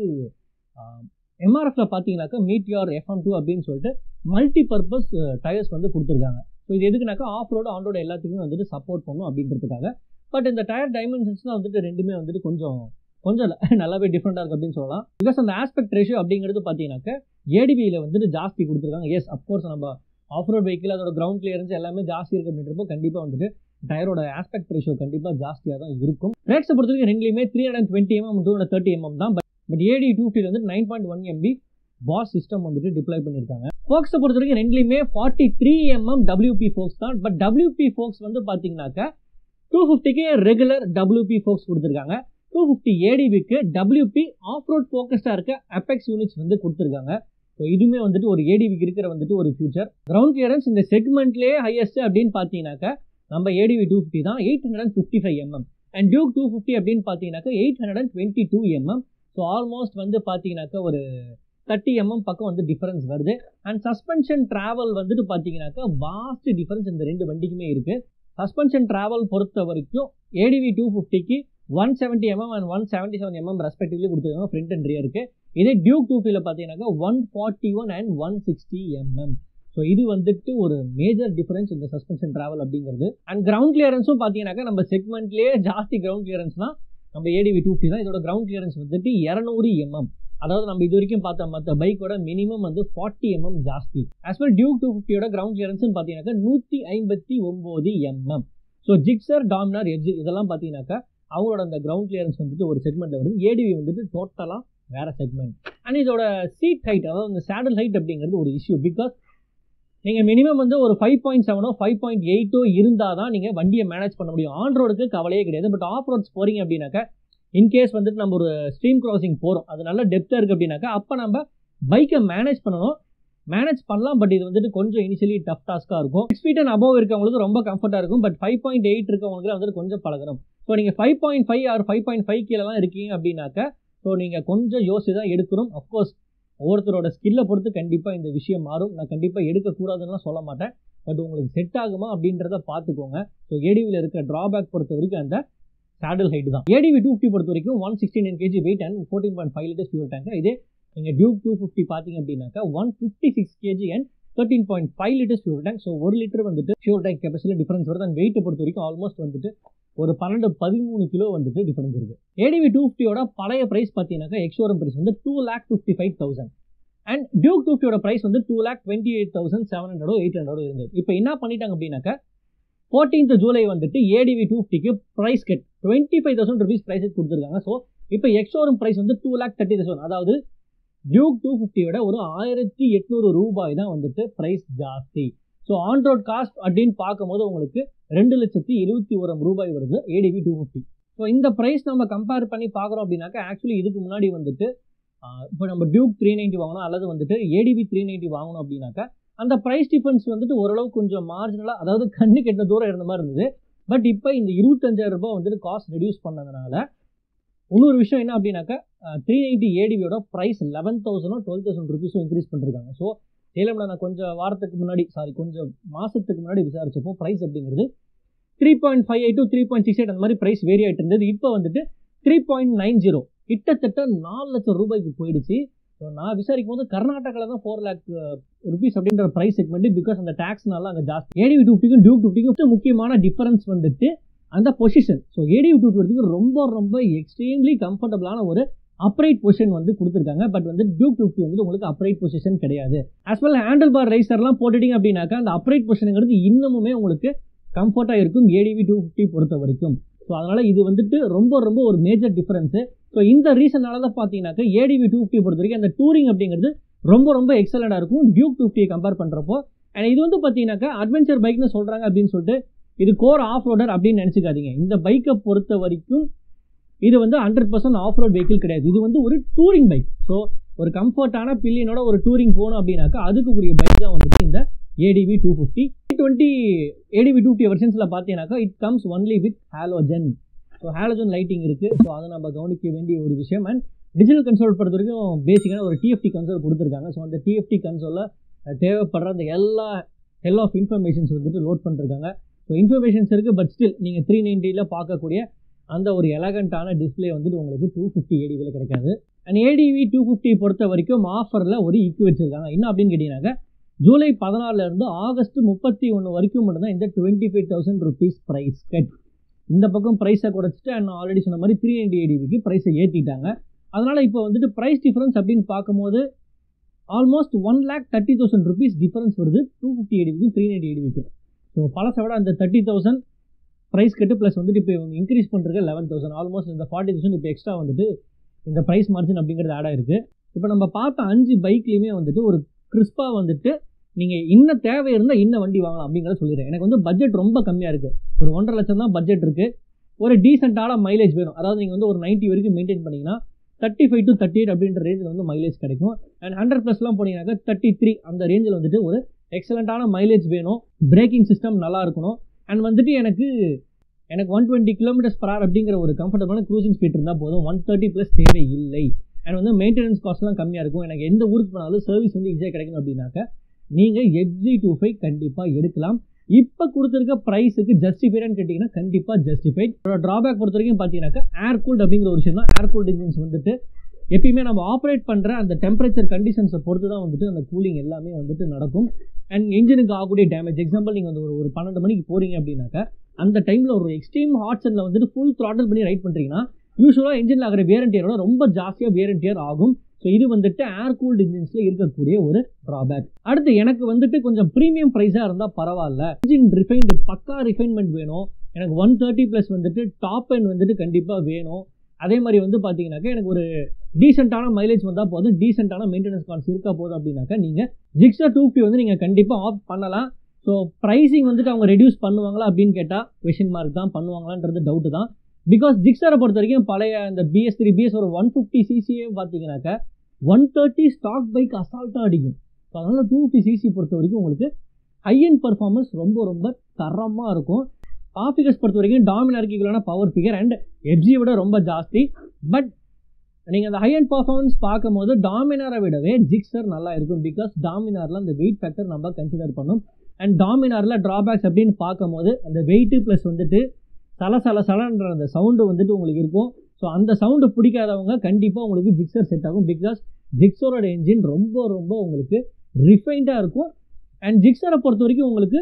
எம்ஆர்எஃப்ல பார்த்தீங்கன்னாக்கா மீட்டியார் எஃப்எம் டூ அப்படின்னு சொல்லிட்டு மல்டி பர்பஸ் டயர்ஸ் வந்து கொடுத்துருக்காங்க ஸோ இது எதுக்குனாக்கா ஆஃப் ரோடு ஆன் ரோடு எல்லாத்துக்குமே வந்துட்டு சப்போர்ட் பண்ணும் அப்படின்றதுக்காக பட் இந்த டயர் டைமென்ஷன்ஸ்லாம் வந்துட்டு ரெண்டுமே வந்துட்டு கொஞ்சம் கொஞ்சம் இல்ல, நல்லாவே டிஃப்ரெண்ட்டாக இருக்குது அப்படின்னு சொல்லலாம் பிகாஸ் அந்த ஆஸ்பெக்ட் ரேஷியோ அப்படிங்கிறது பார்த்தீங்கன்னாக்கா ஏடிபியில் வந்துட்டு ஜாஸ்தி கொடுத்துருக்காங்க எஸ் அப்கோர்ஸ் நம்ம ஆஃப் ரோட் வெஹிக்கிள் அதோட கிரவுண்ட் கிளியரன்ஸ் எல்லாமே ஜாஸ்தி இருக்கு அப்படின்றப்போ கண்டிப்பாக வந்துட்டு டயரோட ஆஸ்பெக்ட் ரேஷியோ கண்டிப்பாக ஜாஸ்தியாக தான் இருக்கும் ரேட்ஸை பொறுத்த வரைக்கும் ரெண்டுலேயுமே three hundred twenty mm two hundred thirty mm தான் பட் பட் ஏடி டூ ஃபிஃப்டியில் வந்து nine point one MB Bosch system வந்துட்டு டிப்ளாய் பண்ணியிருக்காங்க ஃபோக்ஸை பொறுத்த வரைக்கும் ரெண்டுலேயுமே forty three mm WP forks தான் பட் டபிள்யூபி ஃபோக்ஸ் வந்து பார்த்தீங்கன்னாக்கா டூ ஃபிஃப்டிக்கு ரெகுலர் டபிள்யூபி ஃபோக்ஸ் கொடுத்துருக்காங்க டூ ஃபிஃப்டி ஏடிபிக்கு டபிள்யூபி ஆஃப் ரோட் ஃபோக்கஸ்டாக இருக்க அபெக்ஸ் யூனிட்ஸ் வந்து கொடுத்துருக்காங்க ஸோ இதுவுமே வந்துட்டு ஒரு ஏடிபிக்கு இருக்கிற வந்துட்டு ஒரு ஃபியூச்சர் கிரவுண்ட் கிளியரன்ஸ் இந்த செக்மெண்ட்லேயே ஹையஸ்ட் அப்படின்னு பார்த்தீங்கன்னாக்கா நம்ம ஏடிவி டூ ஃபிஃப்டி தான் eight hundred and fifty five mm and Duke two fifty அப்படின்னு பார்த்தீங்கன்னாக்கா eight hundred and twenty two mm so almost வந்து பார்த்தீங்கன்னாக்கா ஒரு தேர்ட்டி எம்எம் பக்கம் வந்து டிஃபரன்ஸ் வருது அண்ட் சஸ்பென்ஷன் ட்ராவல் வந்துட்டு பார்த்தீங்கன்னாக்கா வாஸ்ட் டிஃபரன்ஸ் இந்த ரெண்டு வண்டிக்குமே இருக்குது சஸ்பென்ஷன் ட்ராவல் பொறுத்த வரைக்கும் ஏடிவி டூ ஃபிஃப்டிக்கு one seventy mm and one seventy seven mm respectively கொடுத்துருக்காங்க ஃப்ரண்ட் அண்ட் ரியருக்கு இதே டியூக் டூ ஃபிஃப்டியில் பார்த்தீங்கன்னாக்கா one forty one and one sixty mm so இது வந்துட்டு ஒரு மேஜர் டிஃபரன்ஸ் இந்த சஸ்பென்ஷன் ட்ராவல் அப்படிங்கிறது அண்ட் கிரவுண்ட் கிளியரன்ஸும் பார்த்தீங்கன்னாக்கா நம்ம செக்மெண்ட்லேயே ஜாஸ்தி கிரவுண்ட் கிளியரன்ஸ்னால் நம்ம ஏடிவி டூ ஃபிஃப்டி தான் இதோட கிரவுண்ட் கிளியரன்ஸ் வந்துட்டு இரநூறு எம்எம் அதாவது நம்ம இது வரைக்கும் பார்த்த மற்ற பைக்கோட மினிமம் வந்து ஃபார்ட்டி எம்எம் ஜாஸ்தி ஆஸ் வெல் டியூக் டூ ஃபிஃப்டியோட கிரவுண்ட் கிளியரன்ஸ்னு பார்த்தீங்கன்னாக்கா நூற்றி ஐம்பத்தி ஒம்பது mm so Gixxer Dominar edge இதெல்லாம் பார்த்தீங்கன்னாக்கா அவங்களோட அந்த கிரவுண்ட் கிளியரன்ஸ் வந்துட்டு ஒரு செக்மெண்ட்டில் வருது ஏடிவி வந்துட்டு டோட்டலாக வேற செக்மெண்ட் அண்ட் இதோட சீட் ஹைட் அதாவது இந்த சேடல் ஹைட் அப்படிங்கிறது ஒரு இஷ்யூ பிகாஸ் நீங்கள் மினிமம் வந்து ஒரு ஃபைவ் பாயிண்ட் செவனோ ஃபைவ் பாயிண்ட் எயிட்டோ இருந்தால் தான் நீங்கள் வண்டியை மேனேஜ் பண்ண முடியும் ஆன் ரோடுக்கு கவலையே கிடையாது பட் ஆஃப் ரோட்ஸ் போகிறீங்க அப்படின்னாக்கா இன்கேஸ் வந்துட்டு நம்ம ஒரு ஸ்ட்ரீம் கிராசிங் போகிறோம் அது நல்ல டெப்த்தாக இருக்குது அப்படின்னாக்கா அப்போ நம்ம பைக்கை மேனேஜ் பண்ணணும் மேனேஜ் பண்ணலாம் பட் இது வந்துட்டு கொஞ்சம் இனிஷியலி டஃப் டாஸ்க்காக இருக்கும் சிக்ஸ் ஃபீட் அண்ட் அபவ் இருக்கவங்களுக்கு ரொம்ப கம்ஃபர்ட்டாக இருக்கும் பட் ஃபைவ் பாயிண்ட் எயிட் இருக்கவங்களுக்கு வந்துட்டு கொஞ்சம் பழகணும் ஸோ நீங்கள் five point five or five point five கீழலாம் இருக்கீங்க அப்படின்னாக்கா ஸோ நீங்கள் கொஞ்சம் யோசிச்சு தான் எடுக்கணும் அஃப்கோர்ஸ் ஒவ்வொருத்தரோட ஸ்கில்லை பொறுத்து கண்டிப்பாக இந்த விஷயம் மாறும் நான் கண்டிப்பாக எடுக்கக்கூடாதுன்னு சொல்ல மாட்டேன் பட் உங்களுக்கு செட் ஆகுமா அப்படின்றத பார்த்துக்கோங்க ஸோ ஏடிவியில் இருக்க ட்ராபேக் பொறுத்த வரைக்கும் அந்த சேடல் ஹைட் தான் ஏடிவி டூ ஃபிஃப்டி பொறுத்த வரைக்கும் one sixty nine KG weight and fourteen point five litres fuel tank இதே நீங்கள் டியூக் டூ ஃபிஃப்டி பார்த்தீங்க அப்படின்னாக்கா one fifty six KG and thirteen point five litres fuel tank so ஒரு லிட்டர் வந்துட்டு ஃபியூல் டேங்க் கெப்பாசிட்டி டிஃபரன்ஸ் வருது அண்ட் வெயிட்டை பொறுத்த வரைக்கும் ஆல்மோஸ்ட் வந்துட்டு ஒரு பன்னெண்டு பதிமூணு கிலோ வந்துட்டு டிஃபரன்ஸ் இருக்குது ஏடிவி டூ ஃபிஃப்டியோட பழைய ப்ரைஸ் பார்த்தீங்கன்னாக்கா எக்ஸோரம் ப்ரைஸ் வந்து two lakh fifty five thousand and Duke two ஃபிஃப்டியோட ப்ரைஸ் வந்து two lakh twenty eight thousand seven ஹண்ட்ரடோ எயிட் ஹண்ட்ரடோ இருந்தது இப்போ என்ன பண்ணிட்டாங்க அப்படின்னாக்கா ஃபோர்டீன்த் ஜூலை வந்துட்டு ஏடிவி டூ ஃபிஃப்டிக்கு price cut twenty five thousand rupees price கொடுத்துருக்காங்க ஸோ இப்போ எக்ஸோரம் ப்ரைஸ் வந்து டூ லேக் தேர்ட்டி தௌசண்ட் அதாவது டியூக் டூ ஃபிஃப்டியோட ஒரு ஆயிரத்தி எட்நூறு ரூபாய் தான் வந்துட்டு ப்ரைஸ் ஜாஸ்தி ஸோ ஆன் ரோட் காஸ்ட் அப்படின்னு பார்க்கும்போது உங்களுக்கு ரெண்டு லட்சத்தி இருபத்தி ஓரம் ரூபாய் வருது ஏடிவி டூ ஃபிஃப்டி ஸோ இந்த ப்ரைஸ் நம்ம கம்பேர் பண்ணி பார்க்குறோம் அப்படின்னாக்கா ஆக்சுவலி இதுக்கு முன்னாடி வந்துட்டு இப்போ நம்ம டியூக் த்ரீ நைன்ட்டி வாங்கணும் அல்லது வந்துட்டு ஏடிவி த்ரீ நைன்ட்டி வாங்கணும் அப்படின்னாக்கா அந்த ப்ரைஸ் டிஃபரன்ஸ் வந்துட்டு ஓரளவு கொஞ்சம் மார்ஜினலாக அதாவது கண்ணு கெட்ட தூரம் இருந்த மாதிரி இருந்தது பட் இப்போ இந்த இருபத்தஞ்சாயிரம் ரூபாய் வந்துட்டு காஸ்ட் ரெடியூஸ் பண்ணதுனால இன்னொரு விஷயம் என்ன அப்படின்னாக்கா த்ரீ நைன்ட்டி ஏடிவியோட ப்ரைஸ் லெவன் தௌசண்டோ டுவெல் தௌசண்ட் ருபீஸும் இன்க்ரீஸ் பண்ணிருக்காங்க ஸோ சேலமில் நான் கொஞ்சம் வாரத்துக்கு முன்னாடி சாரி கொஞ்சம் மாதத்துக்கு முன்னாடி விசாரிச்சப்போ ப்ரைஸ் அப்படிங்கிறது three point five eight to three point six eight அந்த மாதிரி ப்ரைஸ் வேரி ஆகிட்டு இருந்தது இப்போ வந்துட்டு த்ரீ பாயிண்ட் நைன் ஜீரோ கிட்டத்தட்ட நாலு லட்சம் ரூபாய்க்கு போயிடுச்சு ஸோ நான் விசாரிக்கும் போது கர்நாடகாவில் தான் ஃபோர் லேக் ருபீஸ் அப்படின்ற ப்ரைஸ் செக்மெண்ட் பிகாஸ் அந்த டேக்ஸ்னால அங்கே ஜாஸ்தி ஏடிவி டூ ஃபிஃப்டிக்கும் டியூக் ஃபிஃப்டிக்கும் முக்கியமான டிஃபரன்ஸ் வந்துட்டு அந்த பொசிஷன் ஸோ ஏடிவி டூ ஃபிஃப்டிக்கு ரொம்ப ரொம்ப எக்ஸ்ட்ரீம்லி கம்ஃபர்டபுளான ஒரு அப்ரைட் பொசிஷன் வந்து கொடுத்துருக்காங்க பட் வந்து டியூக் ஃபிஃப்டி வந்து உங்களுக்கு அப்ரைட் பொசிஷன் கிடையாது ஆஸ் வெல் ஹேண்டில் பார் ரைசர்லாம் போட்டுட்டீங்க அப்படின்னாக்கா அந்த அப்ரைட் பொசிஷனுங்கிறது இன்னமுமே உங்களுக்கு கம்ஃபர்ட்டாக இருக்கும் ஏடிவி டூ ஃபிஃப்டி பொறுத்த வரைக்கும் ஸோ ஸோ அதனால் இது வந்துட்டு ரொம்ப ரொம்ப ஒரு மேஜர் டிஃப்ரென்ஸு ஸோ இந்த ரீசனால தான் பார்த்தீங்கன்னாக்கா ஏடிவி டூ ஃபிஃப்டி பொறுத்த வரைக்கும் அந்த டூரிங் அப்படிங்கிறது ரொம்ப ரொம்ப எக்ஸலண்டாக இருக்கும் டியூக் டூ ஃபிஃப்டியை கம்பேர் பண்ணுறப்போ அண்ட் இது வந்து பார்த்தீங்கன்னாக்கா அட்வென்ச்சர் பைக்னு சொல்கிறாங்க அப்படின்னு சொல்லிட்டு இது கோர் ஆஃப் ரோடர் அப்படின்னு நினச்சிக்காதீங்க இந்த பைக்கை பொறுத்த வரைக்கும் இது வந்து hundred percent off road vehicle கிடையாது இது வந்து ஒரு டூரிங் பைக் ஸோ ஒரு கம்ஃபர்ட்டான பில்லியனோட ஒரு டூரிங் போகணும் அப்படின்னாக்கா அதுக்குரிய பைக் தான் வந்துட்டு இந்த ADV two fifty twenty ADV two fifty வெர்ஷன்ஸில் பார்த்தீங்கன்னாக்கா it comes only with halogen so halogen lighting இருக்குது ஸோ அதை நம்ம கவனிக்க வேண்டிய ஒரு விஷயம் அண்ட் டிஜிட்டல் கன்சோல் பொறுத்த வரைக்கும் பேசிக்கான ஒரு டிஎஃப்டி கன்சோல் கொடுத்துருக்காங்க ஸோ அந்த டிஎஃப்டி கன்சோலில் தேவைப்படுற அந்த எல்லா ஹெல் ஆஃப் இன்ஃபர்மேஷன்ஸ் வந்துட்டு லோட் பண்ணிருக்காங்க ஸோ இன்ஃபர்மேஷன்ஸ் இருக்குது பட் ஸ்டில் நீங்கள் த்ரீ நைன்ட்டியில் பார்க்கக்கூடிய அந்த ஒரு எலகண்ட்டான டிஸ்பிளே வந்துட்டு உங்களுக்கு டூ ஃபிஃப்டி ஏடிவியில் கிடைக்காது அண்ட் ஏடிவி டூ ஃபிஃப்டி பொறுத்த வரைக்கும் ஆஃபரில் ஒரு இக்கு வச்சுருக்காங்க என்ன அப்படின்னு கேட்டிங்கனாக்கா ஜூலை பதினாலிருந்து ஆகஸ்ட் முப்பத்தி ஒன்று வரைக்கும் மட்டும்தான் இந்த twenty five thousand rupees price cut இந்த பக்கம் ப்ரைஸை குறைச்சிட்டு அண்ட் ஆல்ரெடி சொன்ன மாதிரி த்ரீ நைன்டி ஏடிவிக்கு ப்ரைஸை ஏற்றிட்டாங்க அதனால் இப்போ வந்துட்டு ப்ரைஸ் டிஃப்ரென்ஸ் அப்படின்னு பார்க்கும்போது almost one lakh thirty thousand rupees difference வருது டூ ஃபிஃப்டி ஏடிவிக்கும் த்ரீ நைன்டி ஏடிவிக்கும் ஸோ பழசை விட அந்த thirty thousand price cut plus வந்துட்டு இப்போ இவங்க இன்க்ரீஸ் பண்ணுறது லெவன் தௌசண்ட் ஆல்மோஸ்ட் இந்த ஃபார்ட்டி தௌசண்ட் இப்போ எக்ஸ்ட்ரா வந்துட்டு இந்த ப்ரைஸ் மார்ஜின் அப்படிங்கிறது ஆட் ஆயிருக்கு இப்போ நம்ம பார்த்த அஞ்சு பைக்லேயுமே வந்துட்டு ஒரு கிறிஸ்பாக வந்துட்டு நீங்கள் இன்னும் தேவை இருந்தால் இன்னும் வண்டி வாங்கலாம் அப்படிங்கிறத சொல்லிடுறேன் எனக்கு வந்து பட்ஜெட் ரொம்ப கம்மியாக இருக்குது ஒரு ஒன்றரை லட்சம் தான் பட்ஜெட் இருக்குது ஒரு டீசெண்டான மைலேஜ் வேணும் அதாவது நீங்கள் வந்து ஒரு 90 வரைக்கும் மெயின்டைன் பண்ணிங்கன்னா thirty five to thirty eight அப்படின்ற ரேஞ்சில் வந்து மைலேஜ் கிடைக்கும் அண்ட் ஹண்ட்ரட் ப்ளஸ்லாம் போனீங்கன்னாக்கா தேர்ட்டி த்ரீ அந்த ரேஞ்சில் வந்துட்டு ஒரு எக்ஸலண்ட்டான மைலேஜ் வேணும் பிரேக்கிங் சிஸ்டம் நல்லா இருக்கணும் அண்ட் வந்துட்டு எனக்கு எனக்கு one twenty kilometres per hour அப்படிங்கிற ஒரு கம்ஃபர்டபுளான க்ரூசிங் ஸ்பீட் இருந்தால் போதும் ஒன் தேர்ட்டி ப்ளஸ் தேவை இல்லை அண்ட் வந்து மெயின்டெனன்ஸ் காஸ்ட்லாம் கம்மியாக இருக்கும் எனக்கு எந்த ஊருக்கு போனாலும் சர்வீஸ் வந்து ஈஸியாக கிடைக்கணும் அப்படின்னாக்க நீங்கள் எஃப்ஜி டூ ஃபைவ் கண்டிப்பாக எடுக்கலாம் இப்போ கொடுத்துருக்க ப்ரைஸுக்கு ஜஸ்டிஃபைடான்னு கேட்டிங்கன்னா கண்டிப்பாக ஜஸ்டிஃபைட் ட்ராபேக் பொறுத்த வரைக்கும் பார்த்தீங்கன்னாக்கா ஏர் கூல்ட் அப்படிங்கிற ஒரு விஷயம் தான் ஏர் கூல்ட் இன்ஜின்ஸ் வந்துட்டு எப்பயுமே நம்ம ஆப்ரேட் பண்ணுற அந்த டெம்பரேச்சர் கண்டிஷன்ஸை பொறுத்து தான் வந்துட்டு அந்த கூலிங் எல்லாமே வந்துட்டு நடக்கும் அண்ட் இன்ஜினுக்கு ஆகக்கூடிய டேமேஜ் எக்ஸாம்பிள் நீங்கள் வந்து ஒரு ஒரு பன்னெண்டு மணிக்கு போகிறீங்க அப்படின்னாக்கா அந்த டைமில் ஒரு எக்ஸ்ட்ரீம் ஹாட் சன்ல வந்துட்டு ஃபுல் த்ராட்டில் பண்ணி ரைட் பண்ணுறீங்கன்னா யூஸ்வலாக இன்ஜினில் ஆகிற வியரண்டியரோட ரொம்ப ஜாஸ்தியாக வியரண்டியர் ஆகும் ஸோ இது வந்துட்டு ஏர் கூல்டு இன்ஜின்ஸில் இருக்கக்கூடிய ஒரு ட்ராபேக் அடுத்து எனக்கு வந்துட்டு கொஞ்சம் ப்ரீமியம் ப்ரைஸாக இருந்தால் பரவாயில்ல இன்ஜின் ரிஃபைன்டு பக்கா ரிஃபைன்மெண்ட் வேணும் எனக்கு ஒன் தேர்ட்டி ப்ளஸ் வந்துட்டு டாப் எண்ட் வந்துட்டு கண்டிப்பாக வேணும் அதே மாதிரி வந்து பார்த்தீங்கன்னாக்கா எனக்கு ஒரு டீசெண்டான மைலேஜ் வந்தால் போதும் டீசெண்டான மெயின்டெனன்ஸ் காஸ்ட் இருக்கா போதும் அப்படின்னாக்கா நீங்கள் ஜிக்ஸா டூ ஃபிஃப்டி வந்து நீங்கள் கண்டிப்பாக ஆஃப் பண்ணலாம் ஸோ ப்ரைஸிங் வந்துட்டு அவங்க ரெடியூஸ் பண்ணுவாங்களா அப்படின்னு கேட்டால் கொஷின் மார்க் தான் பண்ணுவாங்களான்றது டவுட்டு தான் பிகாஸ் ஜிக்ஸரை பொறுத்த வரைக்கும் பழைய இந்த பிஎஸ் த்ரீ பிஎஸ் ஒரு ஒன் ஃபிஃப்டி சிசியே பார்த்தீங்கன்னாக்கா ஒன் தேர்ட்டி ஸ்டாக் பைக் அசால்ட்டாக அடிக்கும் ஸோ அதனால் டூ ஃபிஃப்டி சிசி பொறுத்த வரைக்கும் உங்களுக்கு ஹை அண்ட் பர்ஃபார்மன்ஸ் ரொம்ப ரொம்ப தரமாக இருக்கும் டாப் ஃபிகர்ஸ் பொறுத்த வரைக்கும் டாமினாருக்கு ஈக்குவலான பவர் ஃபிகர் அண்ட் எஃப்ஜியை விட ரொம்ப ஜாஸ்தி பட் நீங்கள் அந்த ஹை அண்ட் பர்ஃபார்மன்ஸ் பார்க்கும்போது டாமினாரை விடவே ஜிக்ஸர் நல்லா இருக்கும் பிகாஸ் டாமினாரில் அந்த வெயிட் ஃபேக்டர் நம்ம கன்சிடர் பண்ணோம் அண்ட் டாமினாரில் ட்ராபேக்ஸ் அப்படின்னு பார்க்கும்போது அந்த வெயிட்டு ப்ளஸ் வந்துட்டு சல சல சலன்ற அந்த சவுண்டு வந்துட்டு உங்களுக்கு இருக்கும் ஸோ அந்த சவுண்டு பிடிக்காதவங்க கண்டிப்பாக உங்களுக்கு ஜிக்ஸர் செட் ஆகும் பிகாஸ் ஜிக்ஸரோட என்ஜின் ரொம்ப ரொம்ப உங்களுக்கு ரிஃபைண்டாக இருக்கும் அண்ட் ஜிக்ஸரை பொறுத்த வரைக்கும் உங்களுக்கு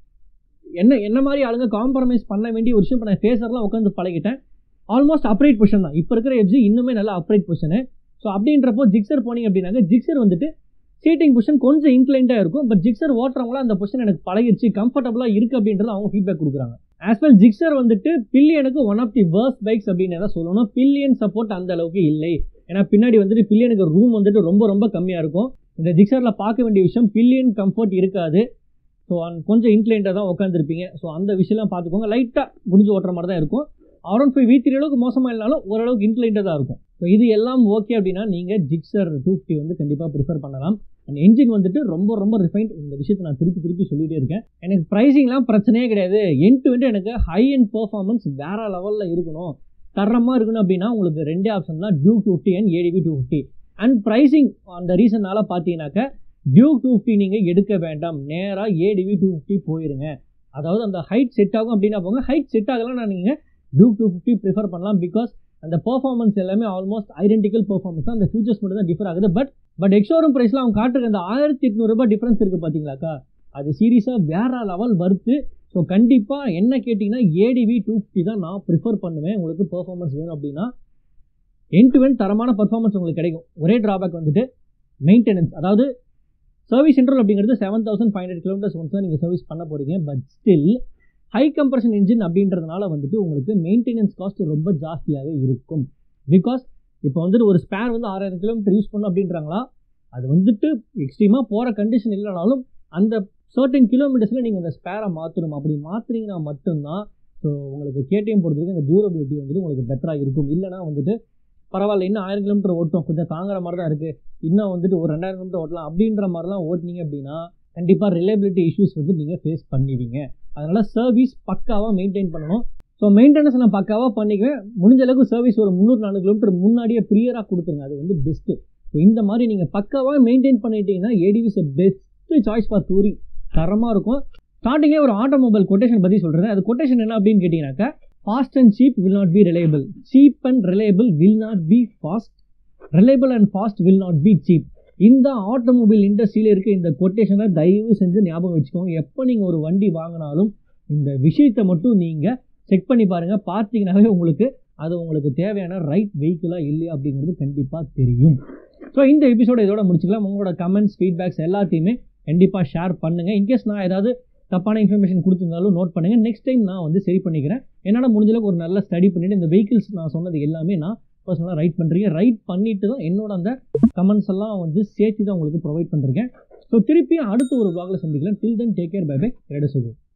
என்ன என்ன மாதிரி ஆளுங்க காம்ப்ரமைஸ் பண்ண வேண்டிய ஒரு விஷயம் இப்போ நான் ஃபேஸர்லாம் உட்காந்து பழகிட்டேன் ஆல்மோஸ்ட் அப்ரைட் பொசிஷன் தான் இப்போ இருக்கிற எஃப்ஜி இன்னுமே நல்லா அப்ரைட் பொசிஷனு ஸோ அப்படின்றப்போ ஜிக்ஸர் போனீங்க அப்படின்னாக்க ஜிக்ஸர் வந்துட்டு சீட்டிங் பொசிஷன் கொஞ்சம் இன்க்ளைண்டாக இருக்கும் பட் ஜிக்ஸர் ஓட்டுறவங்களாம் அந்த பொசிஷன் எனக்கு பழகிடுச்சு கம்ஃபர்டபுளாக இருக்குது அப்படின்றது அவங்க ஃபீட்பேக் கொடுக்குறாங்க ஆஸ் வெல் ஜிக்ஸர் வந்துட்டு பில்லியனுக்கு one of the worse bikes அப்படின்னு தான் சொல்லணும் பில்லியன் சப்போர்ட் அந்த அளவுக்கு இல்லை ஏன்னா பின்னாடி வந்துட்டு பில்லியனுக்கு ரூம் வந்துட்டு ரொம்ப ரொம்ப கம்மியாக இருக்கும் இந்த ஜிக்ஸரில் பார்க்க வேண்டிய விஷயம் பில்லியன் கம்ஃபர்ட் இருக்காது ஸோ கொஞ்சம் இன்க்ளைண்டாக தான் உட்காந்துருப்பீங்க ஸோ அந்த விஷயம்லாம் பார்த்துக்கோங்க லைட்டாக முடிஞ்சு ஓட்டுற மாதிரி தான் இருக்கும் அரௌண்ட் ஃபைவ் வி த்ரீ அளவுக்கு மோசமாக இல்லைனாலும் ஓரளவுக்கு இன்க்ளைண்டாக தான் இருக்கும் ஸோ இது எல்லாம் ஓகே அப்படின்னா நீங்கள் ஜிக்ஸர் டூ ஃபிஃப்டி வந்து கண்டிப்பாக ப்ரிஃபர் பண்ணலாம் அண்ட் என்ஜின் வந்துட்டு ரொம்ப ரொம்ப ரிஃபைன்ட் இந்த விஷயத்தை நான் திருப்பி திருப்பி சொல்லிகிட்டே இருக்கேன் எனக்கு ப்ரைஸிங்லாம் பிரச்சனையே கிடையாது என் டு வந்து எனக்கு ஹை அண்ட் பர்ஃபார்மன்ஸ் வேறு லெவலில் இருக்கணும் தரமாக இருக்கணும் அப்படின்னா உங்களுக்கு ரெண்டே ஆப்ஷன் தான் Duke two fifty and ADV two fifty and pricing அந்த ரீசனால் பார்த்தீங்கன்னாக்க டியூக் டூ ஃபிஃப்டி நீங்கள் எடுக்க வேண்டாம் நேராக ஏடிவி டூ ஃபிஃப்டி போயிருங்க அதாவது அந்த ஹைட் செட் ஆகும் அப்படின்னா போங்க ஹைட் செட் ஆகலாம் நீங்கள் டியூக் டூ ஃபிஃப்டி ப்ரிஃபர் பண்ணலாம் பிகாஸ் அந்த பர்ஃபார்மன்ஸ் எல்லாமே ஆல்மோஸ்ட் ஐடென்டிக்கல் பர்ஃபார்மன்ஸ் தான் அந்த ஃபியூச்சர்ஸ் மட்டும் தான் டிஃபர் ஆகுது பட் பட் எக்ஷோரூம் ப்ரைஸில் அவங்க காட்டுற அந்த ஆயிரத்தி எட்நூறுபா டிஃப்ரென்ஸ் இருக்குது பார்த்தீங்களாக்கா அது சீரியஸாக வேற லெவல் வருது ஸோ கண்டிப்பாக என்ன கேட்டிங்கன்னா ஏடிவி டூ ஃபிஃப்டி தான் நான் ப்ரிஃபர் பண்ணுவேன் உங்களுக்கு பர்ஃபார்மன்ஸ் வேணும் அப்படின்னா என் டு என் தரமான பர்ஃபார்மன்ஸ் உங்களுக்கு கிடைக்கும் ஒரே ட்ராபேக் வந்துட்டு மெயின்டெனன்ஸ் அதாவது சர்வீஸ் சென்ட்ரல் அப்படிங்கிறது seven thousand five hundred kilometres once தான் நீங்கள் சர்வீஸ் பண்ண போகிறீங்க but still high compression engine அப்படின்றதுனால வந்துட்டு உங்களுக்கு மெயின்டெனன்ஸ் காஸ்ட் ரொம்ப ஜாஸ்தியாக இருக்கும் பிகாஸ் இப்போ வந்துட்டு ஒரு ஸ்பேர் வந்து ஆறாயிரம் கிலோமீட்டர் யூஸ் பண்ணும் அப்படின்றாங்களா அது வந்துட்டு எக்ஸ்ட்ரீமாக போகிற கண்டிஷன் இல்லைனாலும் அந்த சர்டன் கிலோமீட்டர்ஸில் நீங்கள் அந்த ஸ்பேரை மாற்றணும் அப்படி மாற்றுறீங்கன்னா மட்டும்தான் ஸோ உங்களுக்கு கேடிஎம் பொறுத்தவரைக்கும் அந்த டியூரபிலிட்டி வந்துட்டு உங்களுக்கு பெட்டராக இருக்கும் இல்லைனா வந்துட்டு பரவாயில்ல இன்னும் ஆயிரம் கிலோமீட்டர் ஓட்டும் கொஞ்சம் தாங்குற மாதிரி தான் இருக்குது இன்னும் வந்துட்டு ஒரு ரெண்டாயிரம் கிலோமீட்டர் ஓட்டலாம் அப்படின்ற மாதிரிலாம் ஓட்டினீங்க அப்படின்னா கண்டிப்பாக ரிலேபிலிட்டி இஷ்யூஸ் வந்து நீங்கள் ஃபேஸ் பண்ணுவீங்க அதனால் சர்வீஸ் பக்காவாக மெயின்டைன் பண்ணணும் ஸோ மெயின்டெனன்ஸ் நான் பக்காவாக பண்ணிக்குவேன் முடிஞ்ச அளவுக்கு சர்வீஸ் ஒரு முந்நூறு நானூறு கிலோமீட்டர் முன்னாடியே ப்ரியராக கொடுத்துருங்க அது வந்து பெஸ்ட்டு ஸோ இந்த மாதிரி நீங்கள் பக்காவாக மெயின்டைன் பண்ணிட்டீங்கன்னா ADVs best choice for touring தரமாக இருக்கும் ஸ்டார்டிங்கே ஒரு ஆட்டோமொபைல் கொட்டேஷன் பற்றி சொல்கிறேன் அது கொட்டேஷன் என்ன அப்படின்னு கேட்டிங்கனாக்கா fast and cheap will not be reliable cheap and reliable will not be fast reliable and fast will not be cheap இந்த ஆட்டோமொபைல் இண்டஸ்ட்ரியில் இருக்க இந்த கொட்டேஷனை தயவு செஞ்சு ஞாபகம் வச்சுக்கோங்க எப்போ நீங்கள் ஒரு வண்டி வாங்கினாலும் இந்த விஷயத்தை மட்டும் நீங்கள் செக் பண்ணி பாருங்கள் பார்த்தீங்கன்னாவே உங்களுக்கு அது உங்களுக்கு தேவையான ரைட் வெஹிக்கிளாக இல்லையா அப்படிங்கிறது கண்டிப்பாக தெரியும் ஸோ இந்த எபிசோட இதோட முடிச்சுக்கலாம் உங்களோட கமெண்ட்ஸ் ஃபீட்பேக்ஸ் எல்லாத்தையுமே கண்டிப்பாக ஷேர் பண்ணுங்கள் இன்கேஸ் நான் ஏதாவது தப்பான இன்ஃபர்மேஷன் கொடுத்துருந்தாலும் நோட் பண்ணுங்கள் நெக்ஸ்ட் டைம் நான் வந்து சரி பண்ணிக்கிறேன் என்னால் முடிஞ்சளவுக்கு ஒரு நல்ல ஸ்டடி பண்ணிவிட்டு இந்த வெஹிக்கிள்ஸ் நான் சொன்னது எல்லாமே நான் பர்சனலாக ரைட் பண்ணுறீங்க ரைட் பண்ணிட்டு தான் என்னோட அந்த கமெண்ட்ஸ் எல்லாம் வந்து சேர்த்து தான் உங்களுக்கு ப்ரொவைட் பண்ணிருக்கேன் ஸோ திருப்பி அடுத்த ஒரு vlogல சந்திக்கலாம் till then take care bye bye ரெட சுகு